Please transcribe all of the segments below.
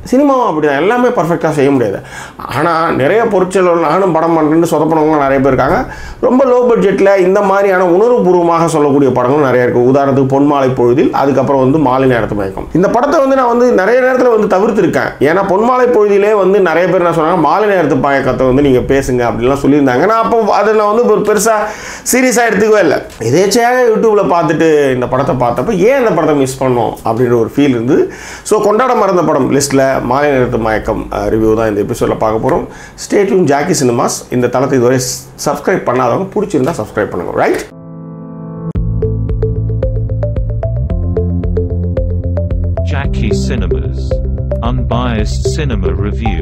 சினிமாவும் அப்படி தான் எல்லாமே பர்ஃபெக்டாக செய்ய முடியாது ஆனால் நிறைய பொருட்செலவு நானும் படம் பண்ணுறேன்னு சொதப்பனவங்க நிறைய பேர் இருக்காங்க ரொம்ப லோ பட்ஜெட்டில் இந்த மாதிரியான உணர்வுபூர்வமாக சொல்லக்கூடிய படங்களும் நிறைய இருக்குது உதாரணத்துக்கு பொன்மாலை பொழுதில் அதுக்கப்புறம் வந்து மாலை நேரத்து மயக்கம் இந்த படத்தை வந்து நான் வந்து நிறைய நேரத்தில் வந்து தவிர்த்திருக்கேன் ஏன்னா பொன்மாலை பொழுதிலே வந்து நிறைய பேர் என்ன சொன்னாங்க மாலை நேரத்து மயக்கத்தை வந்து நீங்கள் பேசுங்க அப்படின்லாம் சொல்லியிருந்தாங்க நான் அப்போ அதை நான் வந்து ஒரு பெருசாக சீரியஸாக எடுத்துக்கவே இல்லை எதேச்சையாக யூடியூப்பில் பார்த்துட்டு இந்த படத்தை பார்த்தப்ப ஏன் இந்த படத்தை மிஸ் பண்ணோம் அப்படின்ற ஒரு ஃபீல் இருந்தது ஸோ கொண்டாட மறந்த படம் லிஸ்ட்டில் மாலை நேரத்து மயக்கம் ரிவ்யூ தான் இந்த எபிசோடில் பார்க்க போகிறோம் ஸ்டேட்யூன் ஜாக்கி சினிமாஸ் இந்த தளத்தை இதுவரை சப்ஸ்கிரைப் பண்ணாதவங்க பிடிச்சிருந்தா சப்ஸ்கிரைப் பண்ணுங்க right Jackie Cinemas. Unbiased Cinema Review.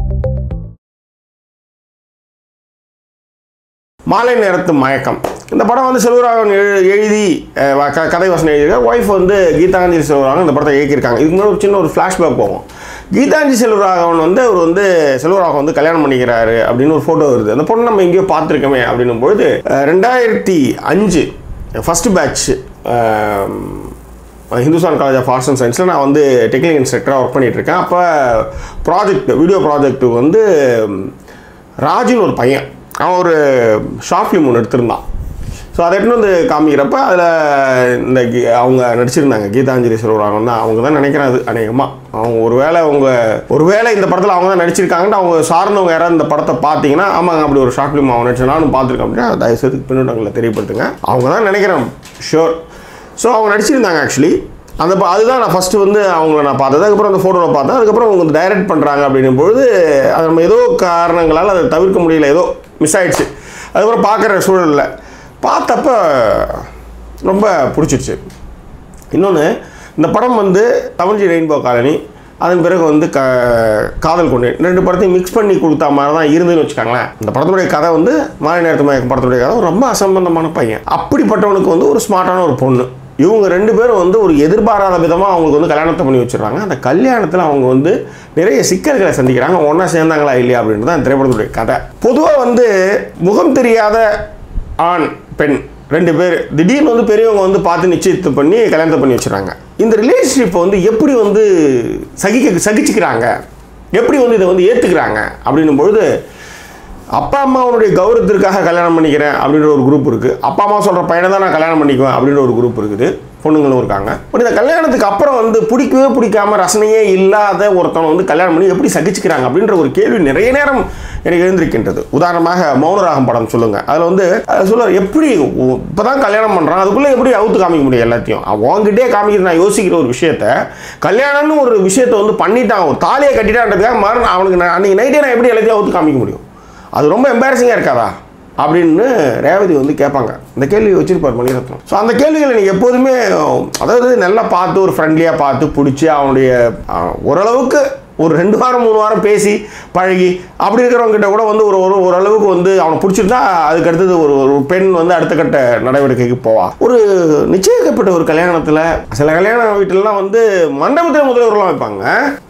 மாலை நேரத்து மயக்கம் இந்த படம் வந்து செல்வராகவன் எழு எழுதி அஹ், வ- க- கதை வசனம் எழுதியிருக்கார் ஒய்ஃப் வந்து கீதாஞ்சலி செல்வராகவன் இந்த படத்தை இயக்கியிருக்காங்க இதுக்கு முன்னாடி ஒரு சின்ன ஒரு ஃப்ளாஷ்பேக் போகும் கீதாஞ்சலி செல்வராகவன் வந்து அவர் வந்து செல்வராகவன் வந்து கல்யாணம் பண்ணிக்கிறாரு அப்படின்னு ஒரு ஃபோட்டோ வருது அந்த பொண்ணு நம்ம எங்கேயோ பார்த்துருக்கோமே அப்படின்னும் பொழுது அஹ், ரெண்டாயிரத்தி அஞ்சு first batch Hindustan college of arts and சயின்ஸில் நான் வந்து டெக்னிக்கல் இன்ஸ்ட்ரக்டராக ஒர்க் பண்ணிட்டு இருக்கேன் அப்போ ப்ராஜெக்ட் வீடியோ ப்ராஜெக்ட் வந்து ராஜுன்னு ஒரு பையன் அவன் ஒரு ஷார்ட் ஃபிலிம் ஒன்று எடுத்திருந்தான் ஸோ அதை எடுத்துன்னு வந்து காமிக்கிறப்ப அதில் இந்த கீ- அவங்க நடிச்சிருந்தாங்க கீதாஞ்சலி செல்வராகவன் தான் அவங்க தான் நினைக்கிறேன் அது அநேகமாக அவங்க ஒருவேளை அவங்க ஒருவேளை இந்த படத்தில் அவங்க தான் நடிச்சிருக்காங்கன்னு அவங்க சார்ந்தவங்க யாராவது இந்த படத்தை பார்த்தீங்கன்னா ஆமாங்க அப்படி ஒரு ஷார்ட் ஃபிலிம் அவன் நடிச்சு நானும் பார்த்துருக்கேன் அப்படின்னா தயவுசெய்து பின்னோட்டங்களை தெரியப்படுத்துங்க அவங்க தான் நினைக்கிறேன் ஷோர் ஸோ அவங்க நடிச்சிருந்தாங்க ஆக்சுவலி அந்த ப- அதுதான் நான் ஃபஸ்ட்டு வந்து அவங்கள நான் பார்த்தது அதுக்கப்புறம் அந்த ஃபோட்டோவில் பார்த்தேன் அதுக்கப்புறம் அவங்க வந்து டைரக்ட் பண்ணுறாங்க அப்படின்னும் பொழுது அது நம்ம ஏதோ காரணங்களால் அதை தவிர்க்க முடியல ஏதோ மிஸ் ஆயிடுச்சு அதுக்கப்புறம் பார்க்குற சூழலில் பார்த்தப்ப ரொம்ப பிடிச்சிருச்சு இன்னொன்று இந்த படம் வந்து தமிழ்ச்சி ரெயின்போ காலனி அதன் பிறகு வந்து க காதல் கொண்டு ரெண்டு படத்தையும் மிக்ஸ் பண்ணி கொடுத்த மாதிரி தான் இருந்துன்னு வச்சுக்கோங்களேன் இந்த படத்துடைய கதை வந்து மாலை நேரத்து மயக்கம் படத்துடைய கதை ரொம்ப அசம்பந்தமான பையன் அப்படிப்பட்டவனுக்கு வந்து ஒரு ஸ்மார்ட்டான ஒரு பொண்ணு இவங்க ரெண்டு பேரும் வந்து ஒரு எதிர்பாராத விதமாக அவங்களுக்கு வந்து கல்யாணத்தை பண்ணி வச்சிடுறாங்க அந்த கல்யாணத்தில் அவங்க வந்து நிறைய சிக்கல்களை சந்திக்கிறாங்க ஒன்றா சேர்ந்தாங்களா இல்லையா அப்படின்றது தான் இந்த திரைப்படத்துடைய கதை பொதுவாக வந்து முகம் தெரியாத ஆண் பெண் ரெண்டு பேர் திடீர்னு வந்து பெரியவங்க வந்து பார்த்து நிச்சயத்து பண்ணி கல்யாணத்தை பண்ணி வச்சுறாங்க இந்த ரிலேஷன்ஷிப்பை வந்து எப்படி வந்து சகிக்க சகிச்சுக்கிறாங்க எப்படி வந்து இதை வந்து ஏற்றுக்கிறாங்க அப்படின்னும் பொழுது அப்பா அம்மாவுடைய கௌரவத்திற்காக கல்யாணம் பண்ணிக்கிறேன் அப்படின்ற ஒரு குரூப் இருக்குது அப்பா அம்மா சொல்கிற பையனை தான் நான் கல்யாணம் பண்ணிக்குவேன் அப்படின்ற ஒரு குரூப் இருக்குது பொண்ணுங்களும் இருக்காங்க பட் இந்த கல்யாணத்துக்கு அப்புறம் வந்து பிடிக்கவே பிடிக்காம ரசனையே இல்லாத ஒருத்தவங்க வந்து கல்யாணம் பண்ணி எப்படி சகிச்சுக்கிறாங்க அப்படின்ற ஒரு கேள்வி நிறைய நேரம் எனக்கு எழுந்திருக்கின்றது உதாரணமாக மௌனராகம் படம் சொல்லுங்க அதில் வந்து அது சொல்ல எப்படி இப்போ தான் கல்யாணம் பண்ணுறான் அதுக்குள்ளே எப்படி அவுத்து காமிக்க முடியும் எல்லாத்தையும் அவங்ககிட்டே காமிக்கிறது நான் யோசிக்கிற ஒரு விஷயத்த கல்யாணம்னு ஒரு விஷயத்தை வந்து பண்ணிட்டான் ஒரு தாலியை கட்டிட்டான்றதுக்காக மறு அவனுக்கு நான் அன்றைக்கி நைட்டே நான் எப்படி எல்லாத்தையும் அவுத்து காமிக்க முடியும் அது ரொம்ப எம்பாரசிங்காக இருக்காதா அப்படின்னு ரேவதி வந்து கேட்பாங்க இந்த கேள்வி வச்சிருப்பார் மணிரத்னம் ஸோ அந்த கேள்விகளை நீங்கள் எப்போதுமே அதாவது நல்லா பார்த்து ஒரு ஃப்ரெண்ட்லியாக பார்த்து பிடிச்சி அவனுடைய அஹ், ஓரளவுக்கு ஒரு ரெண்டு வாரம் மூணு வாரம் பேசி பழகி அப்படி இருக்கிறவங்க கிட்ட கூட வந்து ஒரு ஒரு ஓரளவுக்கு வந்து அவனை பிடிச்சிருந்தா அதுக்கு அடுத்தது ஒரு ஒரு பெண் வந்து அடுத்த கட்ட நடவடிக்கைக்கு போவா ஒரு நிச்சயிக்கப்பட்ட ஒரு கல்யாணத்தில் சில கல்யாண வீட்டிலலாம் வந்து மண்டபத்தில் முதல்வர்கள்லாம் வைப்பாங்க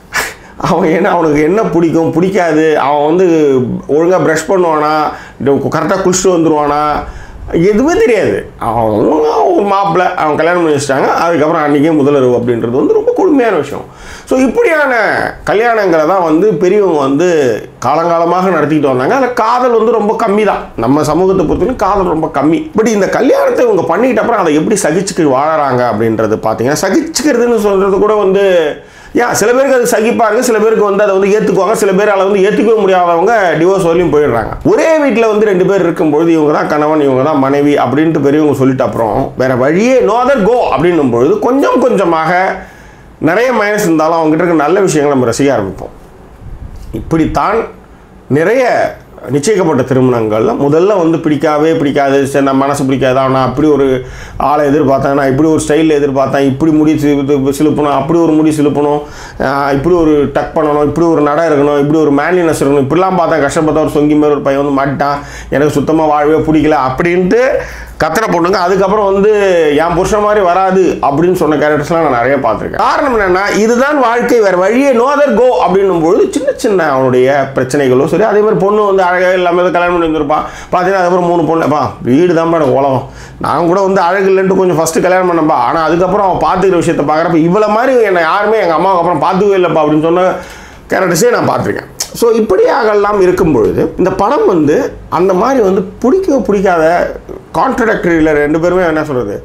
அவன் என்ன அவனுக்கு என்ன பிடிக்கும் பிடிக்காது அவன் வந்து ஒழுங்காக ப்ரஷ் பண்ணுவானா கரெக்டாக குளிச்சுட்டு வந்துடுவானா எதுவுமே தெரியாது அவன் ஒரு மாப்பிள்ளை அவன் கல்யாணம் பண்ணி வச்சிட்டாங்க அதுக்கப்புறம் அன்றைக்கே முதல்வர் அப்படின்றது வந்து ரொம்ப கொடுமையான விஷயம் ஸோ இப்படியான கல்யாணங்களை தான் வந்து பெரியவங்க வந்து காலங்காலமாக நடத்திக்கிட்டு வந்தாங்க அதில் காதல் வந்து ரொம்ப கம்மி தான் நம்ம சமூகத்தை பொறுத்தவரைக்கும் காதல் ரொம்ப கம்மி பட் இந்த கல்யாணத்தை இவங்க பண்ணிக்கிட்ட அப்புறம் அதை எப்படி சகிச்சுக்கு வாழறாங்க அப்படின்றது பார்த்தீங்கன்னா சகிச்சுக்கிறதுன்னு சொல்கிறது கூட வந்து ஏன் சில பேருக்கு அது சகிப்பாங்க சில பேருக்கு வந்து அதை வந்து ஏற்றுக்குவாங்க சில பேர் அதை வந்து ஏற்றுக்கவே முடியாதவங்க டிவோர்ஸ் வரலையும் போயிடுறாங்க ஒரே வீட்டில் வந்து ரெண்டு பேர் இருக்கும்பொழுது இவங்க தான் கணவன் இவங்க தான் மனைவி அப்படின்ட்டு பெரியவங்க சொல்லிட்ட அப்புறம் வேற வழியே நோ அதர் கோ அப்படின்னும் பொழுது கொஞ்சம் கொஞ்சமாக நிறைய மைனஸ் இருந்தாலும் அவங்ககிட்ட இருக்க நல்ல விஷயங்களை நம்ம ரசிக்க ஆரம்பிப்போம் இப்படித்தான் நிறைய நிச்சயிக்கப்பட்ட திருமணங்கள்ல முதல்ல வந்து பிடிக்காவே பிடிக்காது சரி நம்ம மனசு பிடிக்காது நான் அப்படி ஒரு ஆளை எதிர்பார்த்தேன் நான் இப்படி ஒரு ஸ்டைலில் எதிர்பார்த்தேன் இப்படி முடி சி- இது சிலுப்பணும் அப்படி ஒரு முடி சிலுப்பணும் ஆஹ் இப்படி ஒரு டக் பண்ணணும் இப்படி ஒரு நடை இருக்கணும் இப்படி ஒரு மேன்லினஸ் இருக்கணும் இப்படிலாம் பார்த்தேன் கஷ்டப்பட்ட ஒரு சொங்கி மாதிரி ஒரு பையன் வந்து மாட்டான் எனக்கு சுத்தமாக வாழவே பிடிக்கல அப்படின்ட்டு கத்துற பொண்ணுங்க அதுக்கப்புறம் வந்து என் புருஷன் மாதிரி வராது அப்படின்னு சொன்ன கேரக்டர்ஸ்லாம் நான் நிறைய பார்த்துருக்கேன் காரணம் என்னன்னா இதுதான் வாழ்க்கை வேற வழியே நோ அதர் கோ அப்படின்னும் பொழுது சின்ன சின்ன அவனுடைய பிரச்சனைகளும் சரி அதே மாதிரி பொண்ணு வந்து அழகாக இல்லாமல் ஏதோ கல்யாணம் பண்ணி வந்திருப்பான் பார்த்தீங்கன்னா அதுக்கப்புறம் மூணு பொண்ணு அப்பா வீடு தான் எனக்கு உலகம் நான் கூட வந்து அழகு இல்லைன்ட்டு கொஞ்சம் ஃபஸ்ட்டு கல்யாணம் பண்ணப்பா ஆனால் அதுக்கப்புறம் அவன் பார்த்துக்கிற விஷயத்த பார்க்குறப்ப இவ்வளோ மாதிரி என்னை யாருமே எங்கள் அம்மாவுக்கு அப்புறம் பார்த்துக்கவே இல்லைப்பா அப்படின்னு சொன்ன கேரக்டர்ஸே நான் பார்த்துருக்கேன் ஸோ இப்படியாகலாம் இருக்கும் பொழுது இந்த படம் வந்து அந்த மாதிரி வந்து பிடிக்க பிடிக்காத கான்ட்ரடக்டரியில் ரெண்டு பேருமே என்ன சொல்கிறது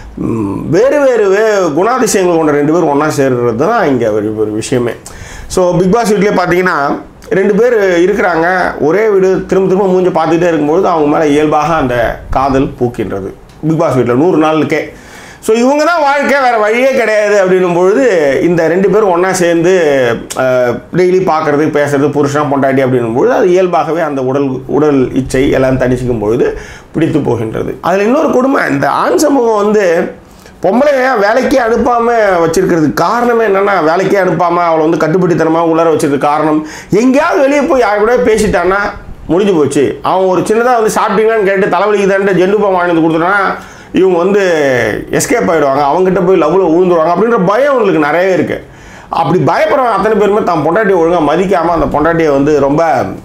வேறு வேறு வே குணாதிசயங்கள் கொண்ட ரெண்டு பேரும் ஒன்றா சேர்றது தான் இங்கே ஒரு ஒரு விஷயமே ஸோ பிக் பாஸ் வீட்லேயே பார்த்தீங்கன்னா ரெண்டு பேர் இருக்கிறாங்க ஒரே வீடு திரும்ப திரும்ப மூஞ்சி பார்த்துக்கிட்டே இருக்கும்பொழுது அவங்க மேலே இயல்பாக அந்த காதல் பூக்கின்றது பிக் பாஸ் வீட்டில் நூறு நாளுக்கே ஸோ இவங்க தான் வாழ்க்கை வேறு வழியே கிடையாது அப்படின்னும் பொழுது இந்த ரெண்டு பேரும் ஒன்றா சேர்ந்து டெய்லி பார்க்குறது பேசுறது புருஷனா பொண்டாட்டி அப்படின்னும் பொழுது அது இயல்பாகவே அந்த உடல் உடல் இச்சை எல்லாம் தணிச்சிக்கும் பொழுது பிடித்து போகின்றது அதில் இன்னொரு கொடுமை இந்த ஆண் சமூகம் வந்து பொம்பளைய வேலைக்கே அனுப்பாமல் வச்சிருக்கிறதுக்கு காரணமே என்னென்னா வேலைக்கே அனுப்பாமல் அவளை வந்து கட்டுப்படித்தனமாக உள்ளார வச்சிருக்க காரணம் எங்கேயாவது வெளியே போய் யார் கூட பேசிட்டான்னா முடிஞ்சு போச்சு அவன் ஒரு சின்னதாக வந்து சாப்பிட்டீங்களான்னு கேட்டு தலைவலிக்கு தான்ட்டு ஜெண்டுப்பம் வாங்கி வந்து கொடுத்துட்டானா இவங்க வந்து எஸ்கேப் ஆகிடுவாங்க அவங்ககிட்ட போய் லவ்வில் விழுந்துருவாங்க அப்படின்ற பயம் அவங்களுக்கு நிறையவே இருக்குது அப்படி பயப்படுறவங்க அத்தனை பேருமே தான் பொண்டாட்டியை ஒழுங்காக மதிக்காமல் அந்த பொண்டாட்டியை வந்து ரொம்ப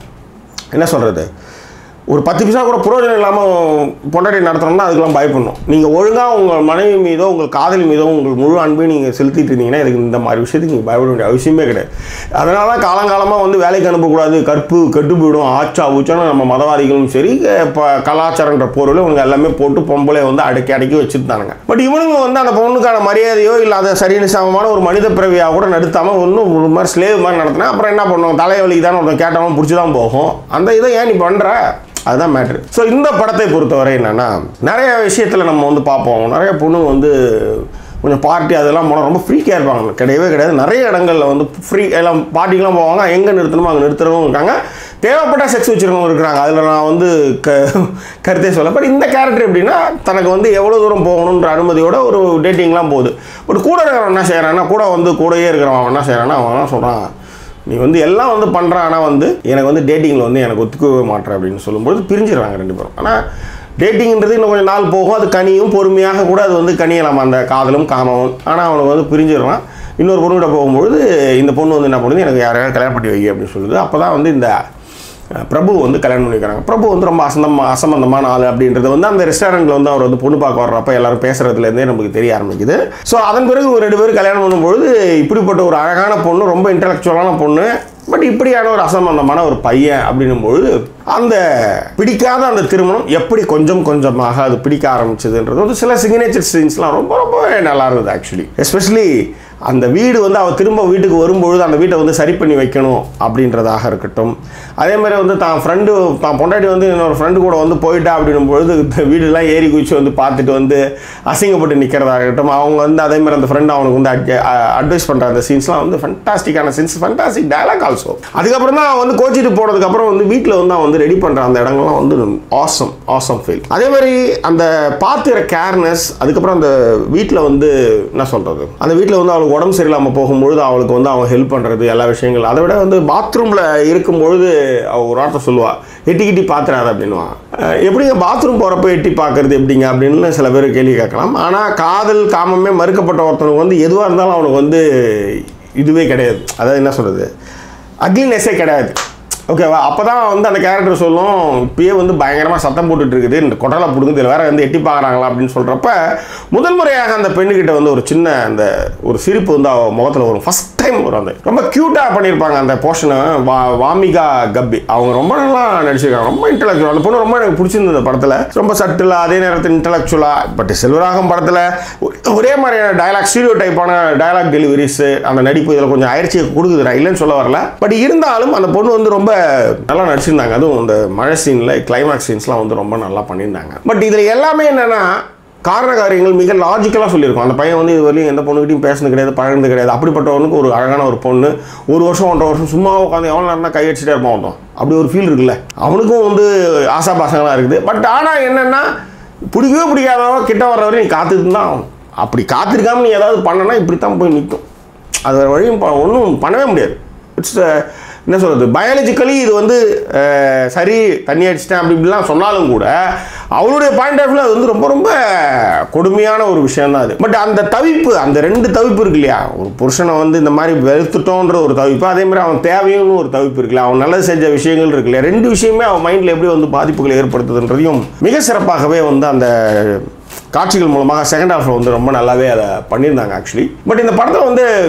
என்ன சொல்கிறது ஒரு பத்து பைசா கூட புரோஜனம் இல்லாமல் பொண்டாட்டி நடத்துறோம்னா அதுக்கெல்லாம் பயப்படணும் நீங்கள் ஒழுங்காக உங்கள் மனைவி மீதோ உங்கள் காதலி மீதோ உங்கள் முழு அன்பையும் நீங்கள் செலுத்திட்டு இருந்தீங்கன்னா இதுக்கு இந்த மாதிரி விஷயத்துக்கு நீங்கள் பயப்பட வேண்டிய அவசியமே கிடையாது அதனால தான் காலங்காலமாக வந்து வேலைக்கு அனுப்பக்கூடாது கற்பு கெட்டு போயிடும் ஆச்சா ஊச்சான்னு நம்ம மதவாதிகளும் சரி இப்போ கலாச்சாரன்ற பொருள் இவங்க எல்லாமே போட்டு பொம்பளை வந்து அடக்கி அடக்கி வச்சுருந்தானுங்க பட் இவனுங்க வந்து அந்த பொண்ணுக்கான மரியாதையோ இல்லை அதை சரின்னு சமமான ஒரு மனித பிறவியாக கூட நடத்தாமல் ஒன்றும் ஒரு மாதிரி ஸ்லேவ் மாதிரி நடத்தினா அப்புறம் என்ன பண்ணுவோம் தலைவலிக்கு தானே ஒருத்தன் கேட்டவன் பிடிச்சி தான் போகும் அந்த இதை ஏன் நீ பண்ணுற அதுதான் மேட்ரு ஸோ இந்த படத்தை பொறுத்தவரை என்னென்னா நிறைய விஷயத்தில் நம்ம வந்து பார்ப்போம் நிறைய பொண்ணுங்க வந்து கொஞ்சம் பார்ட்டி அதெல்லாம் போனால் ரொம்ப ஃப்ரீக்காக இருப்பாங்க கிடையவே கிடையாது நிறைய இடங்களில் வந்து ஃப்ரீ எல்லாம் பார்ட்டிக்கெலாம் போவாங்க எங்கே நிறுத்தணுமோ அங்கே நிறுத்துறவங்க இருக்காங்க தேவைப்பட்ட செக்ஸ் வச்சுருக்கவங்க இருக்கிறாங்க அதில் நான் வந்து க கருத்தே சொல்ல பட் இந்த கேரக்டர் எப்படின்னா தனக்கு வந்து எவ்வளோ தூரம் போகணுன்ற அனுமதியோட ஒரு டேட்டிங்லாம் போகுது பட் கூட இருக்கிறவன் என்ன செய்கிறான்னா கூட வந்து கூடயே இருக்கிறவன் என்ன செய்கிறான்னா அவன் என்ன சொல்கிறான் நீ வந்து எல்லாம் வந்து பண்ணுறான் ஆனால் வந்து எனக்கு வந்து டேட்டிங்கில் வந்து எனக்கு ஒத்துக்கவே மாட்டேன் அப்படின்னு சொல்லும்போது பிரிஞ்சிடுறாங்க ரெண்டு பேரும் ஆனால் டேட்டிங்ன்றது இன்னும் கொஞ்சம் நாள் போகும் அது கனியும் பொறுமையாக கூட அது வந்து கனியலாம் அந்த காதலும் காமமும் ஆனால் அவனுக்கு வந்து பிரிஞ்சிடுறான் இன்னொரு பொண்ணுகிட்ட போகும்பொழுது இந்த பொண்ணு வந்து என்ன பண்ணுது எனக்கு யாரையாவது கல்யாணம் பண்ணி வை அப்படின்னு சொல்லுது அப்போ தான் வந்து இந்த அஹ், பிரபு வந்து கல்யாணம் பண்ணிக்கிறாங்க பிரபு வந்து ரொம்ப அசந்தம் அசம்பந்தமான ஆள் அப்படின்றது வந்து அந்த ரெஸ்டாரண்ட்டில் வந்து அவர் வந்து பொண்ணு பார்க்க வர்றப்ப எல்லாரும் பேசுறதுலேருந்தே நமக்கு தெரிய ஆரம்பிக்குது ஸோ அதன் பிறகு ஒரு ரெண்டு பேரும் கல்யாணம் பண்ணும்பொழுது இப்படிப்பட்ட ஒரு அழகான பொண்ணு ரொம்ப இன்டலெக்சுவலான பொண்ணு பட் இப்படியான ஒரு அசம்பந்தமான ஒரு பையன் அப்படின்னும் பொழுது அந்த பிடிக்காத அந்த திருமணம் எப்படி கொஞ்சம் கொஞ்சமாக அது பிடிக்க ஆரம்பிச்சதுன்றது வந்து சில சிக்னேச்சர் சீன்ஸ்லாம் ரொம்ப ரொம்ப நல்லா இருந்தது ஆக்சுவலி எஸ்பெஷலி அந்த வீடு வந்து அவள் திரும்ப வீட்டுக்கு வரும்பொழுது அந்த வீட்டை வந்து சரி பண்ணி வைக்கணும் அப்படின்றதாக இருக்கட்டும் அதே மாதிரி வந்து தான் ஃப்ரெண்டு தான் பொண்டாட்டி வந்து இன்னொரு ஃப்ரெண்டு கூட வந்து போயிட்டா அப்படின்னும் பொழுது இந்த வீடெல்லாம் ஏறி குதிச்சு வந்து பார்த்துட்டு வந்து அசிங்கப்பட்டு நிற்கிறதா இருக்கட்டும் அவங்க வந்து அதே மாதிரி அந்த ஃப்ரெண்டு அவனுக்கு வந்து அட்வைஸ் பண்ணுற அந்த சீன்ஸ்லாம் வந்து ஃபண்டாஸ்டிக்கான சீன்ஸ் ஃபண்டாஸ்டிக் டயலாக் ஆல்சோ அதுக்கப்புறம் தான் அவன் வந்து கோச்சிட்டு போனதுக்கப்புறம் வந்து வீட்டில் வந்து அவன் வந்து ரெடி பண்ணுற அந்த இடங்கள்லாம் வந்து ஆசம் ஆசம் ஃபீல் அதே மாதிரி அந்த பார்த்துக்கிற கேர்னஸ் அதுக்கப்புறம் அந்த வீட்டில் வந்து என்ன சொல்கிறது அந்த வீட்டில் வந்து அவளுக்கு உடம்பு சரியில்லாமல் போகும்பொழுது அவளுக்கு வந்து அவன் ஹெல்ப் பண்ணுறது எல்லா விஷயங்கள் அதை விட வந்து பாத்ரூமில் இருக்கும்பொழுது அவள் ஒரு வார்த்தை சொல்லுவாள் எட்டி கிட்டி பார்த்துறாத அப்படின்னுவான் அஹ் எப்படிங்க பாத்ரூம் போகிறப்ப எட்டி பார்க்கறது எப்படிங்க அப்படின்னு சில பேர் கேள்வி கேட்கலாம் ஆனால் காதல் காமமே மறுக்கப்பட்ட ஒருத்தனுக்கு வந்து எதுவாக இருந்தாலும் அவனுக்கு வந்து இதுவே கிடையாது அதாவது என்ன சொல்கிறது அக்லினஸே கிடையாது ஓகேவா அப்போ தான் வந்து அந்த கேரக்டர் சொல்லும் இப்பயே வந்து பயங்கரமாக சத்தம் போட்டுட்டு இருக்குது இந்த கொட்டலை பிடுங்குது இதில் வேற வந்து எட்டி பார்க்குறாங்களா அப்படின்னு சொல்கிறப்ப முதல் முறையாக அந்த பெண்ணுக்கிட்ட வந்து ஒரு சின்ன அந்த ஒரு சிரிப்பு வந்து அவ முகத்தில் வரும் ஃபஸ்ட் டைம் வரும் அந்த ரொம்ப க்யூட்டாக பண்ணியிருப்பாங்க அந்த போர்ஷனை வா வாமிகா கப்பி அவங்க ரொம்ப நல்லா நடிச்சிருக்காங்க ரொம்ப இன்டலெக்சுவல் அந்த பொண்ணு ரொம்ப எனக்கு பிடிச்சிருந்தது படத்தில் ரொம்ப சட்டிலாக அதே நேரத்தில் இன்டலெக்சுவலாக பட் செல்வராகம் படத்தில் ஒரே மாதிரியான டயலாக் ஸ்டீரியோ டைப்பான டயலாக் டெலிவரிஸ் அந்த நடிப்பு இதில் கொஞ்சம் அயற்சியை கொடுக்குது நான் இல்லைன்னு சொல்ல வரல பட் இருந்தாலும் அந்த பொண்ணு வந்து ரொம்ப நல்லா நடிச்சிருந்தாங்க அதுவும் அந்த மழை சீனில் கிளைமேக்ஸ் சீன்ஸ்லாம் வந்து ரொம்ப நல்லா பண்ணியிருந்தாங்க பட் இதில் எல்லாமே என்னென்னா காரண காரியங்கள் மிக லாஜிக்கலாக சொல்லியிருக்கோம் அந்த பையன் வந்து இது வரையும் எந்த பொண்ணுகிட்டையும் பேசுனது கிடையாது பழகுனது கிடையாது அப்படிப்பட்டவனுக்கு ஒரு அழகான ஒரு பொண்ணு ஒரு வருஷம் ஒன்றரை வருஷம் சும்மா உட்காந்து எவ்வளோ நேரம் கை அடிச்சுட்டே இருப்பான் அவன் அப்படி ஒரு ஃபீல் இருக்குல்ல அவனுக்கும் வந்து ஆசாபாசங்களாக இருக்குது பட் ஆனால் என்னென்னா பிடிக்கவே பிடிக்காதவன் கிட்ட வர்ற வரையும் நீ காத்துட்டு தான் ஆகணும். அப்படி காத்திருக்காம நீ ஏதாவது பண்ணனா இப்படி தான் போய் நிற்கும் அது வேறு வழியும் ஒன்றும் பண்ணவே முடியாது இட்ஸ் என்ன சொல்கிறது பயாலஜிக்கலி இது வந்து அஹ், சரி தண்ணி அடிச்சிட்டேன் அப்படி இப்படிலாம் சொன்னாலும் கூட அவளுடைய பாயிண்ட் ஆஃப் வியூ அது வந்து ரொம்ப ரொம்ப கொடுமையான ஒரு விஷயம் தான் அது பட் அந்த தவிப்பு அந்த ரெண்டு தவிப்பு இருக்கு இல்லையா ஒரு புருஷனை வந்து இந்த மாதிரி வெறுத்துட்டோன்ற ஒரு தவிப்பு அதே மாதிரி அவன் தேவையும்னு ஒரு தவிப்பு இருக்குல்ல அவன் நல்லது செஞ்ச விஷயங்கள் இருக்கு இல்லையா ரெண்டு விஷயமே அவன் மைண்டில் எப்படி வந்து பாதிப்புகளை ஏற்படுத்துதுன்றதையும் மிக சிறப்பாகவே வந்து அந்த காட்சிகள் மூலமாக செகண்ட் ஹாஃபில் வந்து ரொம்ப நல்லாவே அதை பண்ணியிருந்தாங்க ஆக்சுவலி பட் இந்த படத்தில் வந்து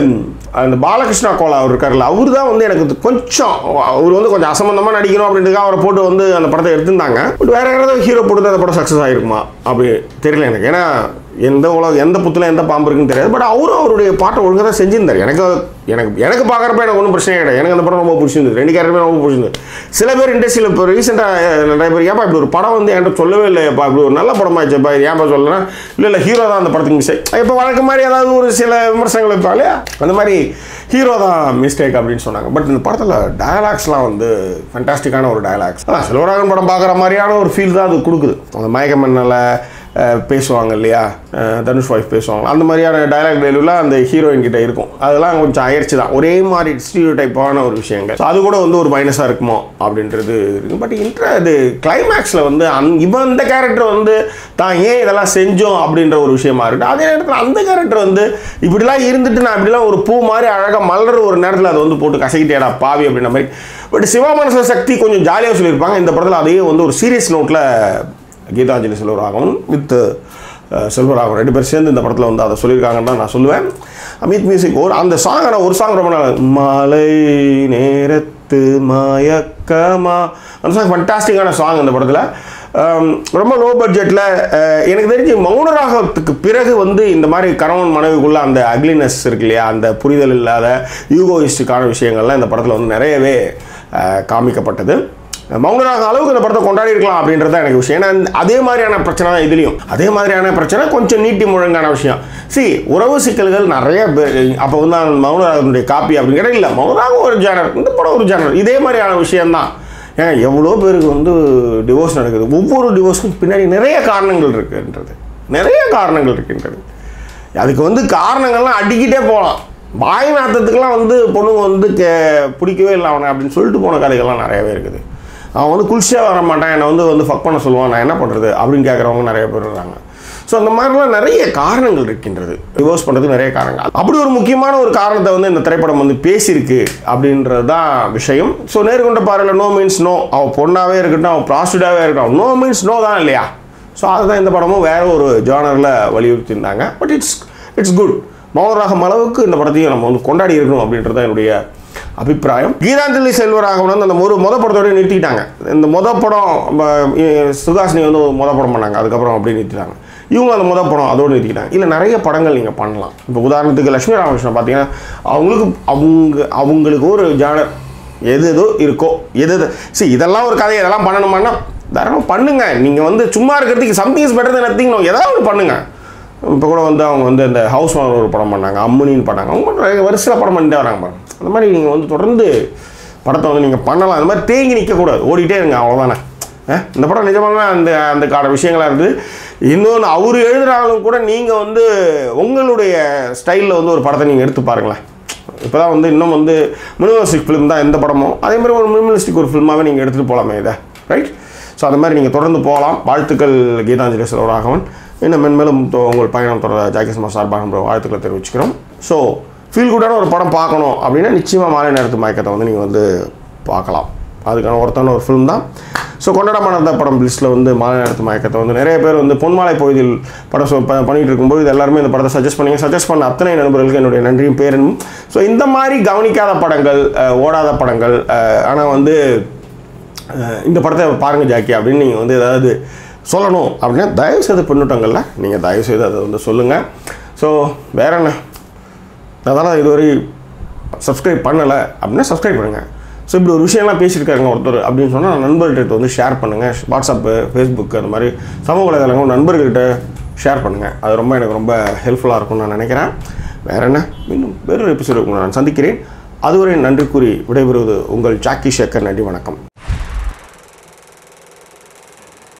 அந்த பாலகிருஷ்ணா கோலா அவர் இருக்கார்ல அவர் தான் வந்து எனக்கு கொஞ்சம் அவர் வந்து கொஞ்சம் அசம்பந்தமாக நடிக்கணும் அப்படின்றதுக்காக அவரை போட்டு வந்து அந்த படத்தை எடுத்திருந்தாங்க பட் வேற யாராவது ஹீரோ போட்டு அந்த படம் சக்ஸஸ் ஆகிருக்குமா அப்படி தெரியல எனக்கு ஏன்னா எந்த உலகம் எந்த புத்துல எந்த பாம்பு இருக்குன்னு தெரியாது பட் அவரும் அவருடைய பாட்டை ஒழுங்காக தான் செஞ்சிருந்தார் எனக்கு எனக்கு எனக்கு பார்க்குறப்ப எனக்கு ஒன்றும் பிரச்சனை கிடையாது எனக்கு அந்த படம் ரொம்ப பிடிச்சிருந்தது ரெண்டு கேரக்டருமே ரொம்ப பிடிச்சிருந்தது சில பேர் இண்டஸ்ட்ரியில் இப்போ ரீசெண்டாக நிறைய பேர் ஏப்பா இப்படி ஒரு படம் வந்து என்கிட்ட சொல்லவே இல்லையப்பா இப்படி ஒரு நல்ல படமாச்சுப்பா ஏன்ப்பா சொல்லலாம் இல்லை இல்லை ஹீரோ தான் அந்த படத்துக்கு மிஸ்டேக் இப்போ வழக்கு மாதிரி ஏதாவது ஒரு சில விமர்சனங்கள் வைப்பா இல்லையா அந்த மாதிரி ஹீரோ தான் மிஸ்டேக் அப்படின்னு சொன்னாங்க பட் இந்த படத்தில் டயலாக்ஸ்லாம் வந்து ஃபண்டாஸ்டிக்கான ஒரு டயலாக்ஸ் அதான் செல்வராகவன் படம் பார்க்குற மாதிரியான ஒரு ஃபீல் தான் அது கொடுக்குது அந்த மயக்கமன்னல அஹ், பேசுவாங்க இல்லையா அஹ், தனுஷ் ஒய்ஃப் பேசுவாங்க அந்த மாதிரியான டயலாக் டெலிவரிலாம் அந்த ஹீரோயின் கிட்ட இருக்கும் அதெல்லாம் கொஞ்சம் அயற்சி தான் ஒரே மாதிரி ஸ்டீரியோ டைப்பான ஒரு விஷயங்கள் So, அது கூட வந்து ஒரு மைனஸாக இருக்குமோ அப்படின்றது இருக்கு பட் இன்ட்ர அது கிளைமேக்ஸில் வந்து அந் இவன் இந்த கேரக்டர் வந்து தான் ஏன் இதெல்லாம் செஞ்சோம் அப்படின்ற ஒரு விஷயமா இருக்கு அதே நேரத்தில் அந்த கேரக்டர் வந்து இப்படிலாம் இருந்துட்டு நான் இப்படிலாம் ஒரு பூ மாதிரி அழகாக மலர் ஒரு நேரத்தில் அதை வந்து போட்டு கசக்கிட்டேடா பாவி அப்படின்ற மாதிரி பட் சிவா மனச சக்தி கொஞ்சம் ஜாலியாக சொல்லியிருப்பாங்க இந்த படத்தில் அதையே வந்து ஒரு சீரியஸ் நோட்டில் கீதாஞ்சலி செல்வராகவன் வித் செல்வராகவன் ரெண்டு பேர் சேர்ந்து இந்த படத்தில் வந்து அதை சொல்லியிருக்காங்கன்னு தான் நான் சொல்லுவேன் அமித் மியூசிக் ஒரு அந்த சாங் ஆனால் ஒரு சாங் ரொம்ப நாள் மாலை நேரத்து மயக்கமா அந்த சாங் ஃபண்டாஸ்டிக்கான சாங் இந்த படத்தில் ரொம்ப லோ பட்ஜெட்டில் எனக்கு தெரிஞ்சு மௌனராகத்துக்கு பிறகு வந்து இந்த மாதிரி கணவன் மனைவிக்குள்ள அந்த அக்லினஸ் இருக்கு இல்லையா அந்த புரிதல் இல்லாத யூகோயிஸ்டுக்கான விஷயங்கள்லாம் இந்த படத்தில் வந்து நிறையவே அஹ், காமிக்கப்பட்டது மௌனராக அளவுக்கு இந்த படத்தை கொண்டாடி இருக்கலாம் அப்படின்றது தான் எனக்கு விஷயம் ஏன்னா இந்த- அதே மாதிரியான பிரச்சனை தான் இதுலேயும் அதே மாதிரியான பிரச்சனை கொஞ்சம் நீட்டி முழங்கான விஷயம் சி உறவு சிக்கல்கள் நிறைய பேர் அப்போ வந்து அந்த மௌனராகனுடைய காப்பி அப்படின்னு கேட்டால் இல்லை மௌனராக ஒரு ஜேனர் இந்த படம் ஒரு ஜேனர் இதே மாதிரியான விஷயம்தான் ஏன் எவ்வளோ பேருக்கு வந்து டிவோர்ஸ் நடக்குது ஒவ்வொரு டிவோர்ஸ்க்கும் பின்னாடி நிறைய காரணங்கள் இருக்குன்றது நிறைய காரணங்கள் இருக்கின்றது அதுக்கு வந்து காரணங்கள்லாம் அடிக்கிட்டே போகலாம் வாய் நாத்தத்துக்கெல்லாம் வந்து பொண்ணுங்க வந்து கே பிடிக்கவே இல்லை அவனை அப்படின்னு சொல்லிட்டு போன கதைகள்லாம் நிறையவே இருக்குது அவன் வந்து குளிச்சே வர மாட்டான் என்னை வந்து வந்து ஃபக் பண்ண சொல்லுவான் நான் என்ன பண்ணுறது அப்படின்னு கேட்குறவங்க நிறைய பேர் இருக்காங்க ஸோ அந்த மாதிரிலாம் நிறைய காரணங்கள் இருக்கின்றது டிவோர்ஸ் பண்ணுறதுக்கு நிறைய காரணங்கள் அப்படி ஒரு முக்கியமான ஒரு காரணத்தை வந்து இந்த திரைப்படம் வந்து பேசியிருக்கு அப்படின்றது தான் விஷயம் ஸோ நேர்கொண்ட பார்வையில் நோ மீன்ஸ் நோ அவன் பொண்ணாகவே இருக்கட்டும் அவன் ப்ராஸ்டியூட்டாகவே இருக்கட்டும் நோ மீன்ஸ் நோ தான் இல்லையா ஸோ அதுதான் இந்த படமும் வேற ஒரு ஜானரில் வலியுறுத்தியிருந்தாங்க but it's it's good Mounaragam அளவுக்கு இந்த படத்தையும் நம்ம வந்து கொண்டாடி இருக்கணும் அப்படின்றது தான் என்னுடைய அபிப்பிராயம் கீதாஞ்சலி செல்வராகவன் வந்து அந்த ஒரு மொத படத்தோட நிறுத்திட்டாங்க இந்த மொத படம் ம, இ- சுகாசினி வந்து ஒரு மொத படம் பண்ணாங்க அதுக்கப்புறம் அப்படியே நிறுத்திட்டாங்க இவங்க அந்த மொத படம் அதோடு நிறுத்திக்கிட்டாங்க இல்லை நிறைய படங்கள் நீங்கள் பண்ணலாம் இப்போ உதாரணத்துக்கு லட்சுமி ராமகிருஷ்ணன் பார்த்தீங்கன்னா அவங்களுக்கு அவங்க அவங்களுக்கு ஒரு ஜானர் எது எதோ இருக்கோ எது எது சரி இதெல்லாம் ஒரு கதை இதெல்லாம் பண்ணணுமான்னா தாராளமாக பண்ணுங்க நீங்கள் வந்து சும்மா இருக்கிறதுக்கு சம்திங் இஸ் பெட்டர் நத்திங் ஏதாவது ஒன்று பண்ணுங்க இப்போ கூட வந்து அவங்க வந்து இந்த ஹவுஸ் ஓனர் ஒரு படம் பண்ணாங்க அம்முனின்னு பண்ணாங்க அவங்க நிறைய வரிசையில் படம் பண்ணிட்டே வராங்க பாருங்க அந்த மாதிரி நீங்கள் வந்து தொடர்ந்து படத்தை வந்து நீங்கள் பண்ணலாம் அந்த மாதிரி தேங்கி நிற்கக்கூடாது ஓடிட்டே இருங்க அவ்வளோதானே அஹ், இந்த படம் நிஜமாவே அந்த அந்த கால விஷயங்களாக இருக்குது இன்னொன்று அவர் எழுதுனாலும் கூட நீங்கள் வந்து உங்களுடைய ஸ்டைலில் வந்து ஒரு படத்தை நீங்கள் எடுத்து பாருங்களேன் இப்போ தான் வந்து இன்னும் வந்து மினிமலிஸ்டிக் ஃபிலிம் தான் எந்த படமும் அதே மாதிரி ஒரு மினிமலிஸ்டிக் ஒரு ஃபிலிமாகவே நீங்கள் எடுத்துகிட்டு போகலாமே இதை ரைட் ஸோ அந்த மாதிரி நீங்கள் தொடர்ந்து போகலாம் வாழ்த்துக்கள் கீதாஞ்சலி செல்வராகவன் இன்னும் மென்மேலும் தொ- உங்கள் பயணம் தொடர ஜாக்கி சமா சார்பாக நம்ம வாழ்த்துக்களை தெரிவிச்சுக்கிறோம் ஸோ ஃபீல் குட்டான ஒரு படம் பார்க்கணும் அப்படின்னா நிச்சயமாக மாலை நேரத்து மயக்கத்தை வந்து நீங்கள் வந்து பார்க்கலாம் அதுக்கான ஒருத்தான ஒரு ஃபிலிம் தான் ஸோ கொண்டாடமான படம் லிஸ்ட்டில் வந்து மாலை நேரத்து மயக்கத்தை வந்து நிறைய பேர் வந்து பொன்மாலை பொழுதில் படம் சொ- ப- பண்ணிட்டு இருக்கும்போது இது எல்லாருமே இந்த படத்தை சஜஸ்ட் பண்ணீங்க சஜஸ்ட் பண்ண அத்தனை நண்பர்களுக்கு என்னுடைய நன்றியும் பேரனும் ஸோ இந்த மாதிரி கவனிக்காத படங்கள் அஹ், ஓடாத படங்கள் ஆனால் வந்து அஹ், இந்த படத்தை பாருங்க ஜாக்கி அப்படின்னு நீங்கள் வந்து ஏதாவது சொல்லணும் அப்படின்னா தயவு செய்து பின்னூட்டங்களில் நீங்கள் தயவு செய்து அதை வந்து சொல்லுங்கள் ஸோ வேற என்ன அதனால் இதுவரை சப்ஸ்கிரைப் பண்ணலை அப்படின்னா சப்ஸ்கிரைப் பண்ணுங்கள் ஸோ இப்படி ஒரு விஷயம்லாம் பேசியிருக்காருங்க ஒருத்தர் அப்படின்னு சொன்னால் நண்பர்கள்ட்ட வந்து ஷேர் பண்ணுங்கள் வாட்ஸ்அப்பு ஃபேஸ்புக் அந்த மாதிரி சமூக வலைதளங்கள் நண்பர்கள்கிட்ட ஷேர் பண்ணுங்கள் அது ரொம்ப எனக்கு ரொம்ப ஹெல்ப்ஃபுல்லாக இருக்கும்னு நான் நினைக்கிறேன் வேற என்ன மீண்டும் வேறொரு எபிசோடு நான் சந்திக்கிறேன் அதுவரை நன்றி கூறி விடைபெறுவது உங்கள் ஜாக்கி சேகர் நன்றி வணக்கம்